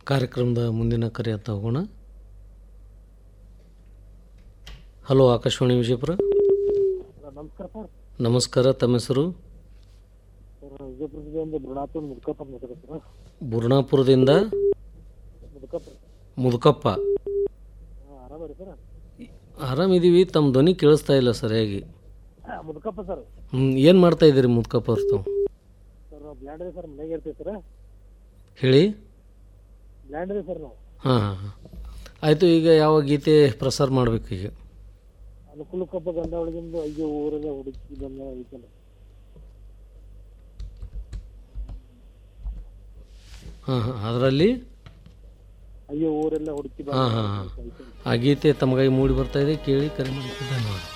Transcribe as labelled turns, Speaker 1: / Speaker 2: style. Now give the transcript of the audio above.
Speaker 1: ಕಾರ್ಯಕ್ರಮದ ಮುಂದಿನ ಕರೆ ಅಂತ ಹೋಗೋಣ ಹಲೋ ಆಕಾಶವಾಣಿ ವಿಜಯಪುರ
Speaker 2: ನಮಸ್ಕಾರ ಸರ್
Speaker 1: ನಮಸ್ಕಾರ ತಮ್ಮ ಹೆಸರು
Speaker 2: ಸರ್ ವಿಜಯಪುರದಿಂದ ಬೃಣಾಪುರ ಮುದ್ಕಪ್ಪ ಮಾತಾಡೋದು ಸರ್
Speaker 1: ಬುರ್ಣಾಪುರದಿಂದ
Speaker 2: ಮುದ್ಕಪ್ಪ
Speaker 1: ಮುದುಕಪ್ಪ
Speaker 2: ಹಾಂ ಆರಾಮರಿ ಸರ್
Speaker 1: ಆರಾಮಿದ್ದೀವಿ ತಮ್ಮ ಧ್ವನಿ ಕೇಳಿಸ್ತಾ ಇಲ್ಲ ಸರಿಯಾಗಿ
Speaker 2: ಮುದ್ಕಪ್ಪ ಸರ್
Speaker 1: ಹ್ಞೂ ಏನು ಮಾಡ್ತಾ ಇದ್ದೀರಿ ಮುದುಕಪ್ಪ ಅವ್ರು ತಾವು
Speaker 2: ಸರ್ ನಾವು ಬ್ಲ್ಯಾಂಡ್ ಇದೆ ಸರ್ ಮನೆಗೆ ಇರ್ತೀವಿ ಸರ್
Speaker 1: ಹೇಳಿ
Speaker 2: ಬ್ಲ್ಯಾಂಡ್ ಇದೆ ಸರ್ ನಾವು
Speaker 1: ಹಾಂ ಹಾಂ ಹಾಂ ಆಯಿತು ಈಗ ಯಾವ ಗೀತೆ ಪ್ರಸಾರ ಮಾಡಬೇಕು ಈಗ
Speaker 2: ಅನುಕೂಲಕ್ಕಪ್ಪ ಗಂಡ ಒಳಗಿಂದ ಅಯ್ಯೋ ಊರೆಲ್ಲ ಹುಡುಕಿ ಬಂದ ಐತಲ್ಲ
Speaker 1: ಹಾಂ ಹಾಂ ಅದರಲ್ಲಿ
Speaker 2: ಅಯ್ಯೋ ಊರೆಲ್ಲ ಹುಡುಕಿ
Speaker 1: ಹಾಂ ಹಾಂ ಹಾಂ ಆ ಗೀತೆ ತಮಗಾಗಿ ಮೂಡಿ ಬರ್ತಾ ಇದೆ ಕೇಳಿ ಕರೆ ಮಾಡಿ ಧನ್ಯವಾದ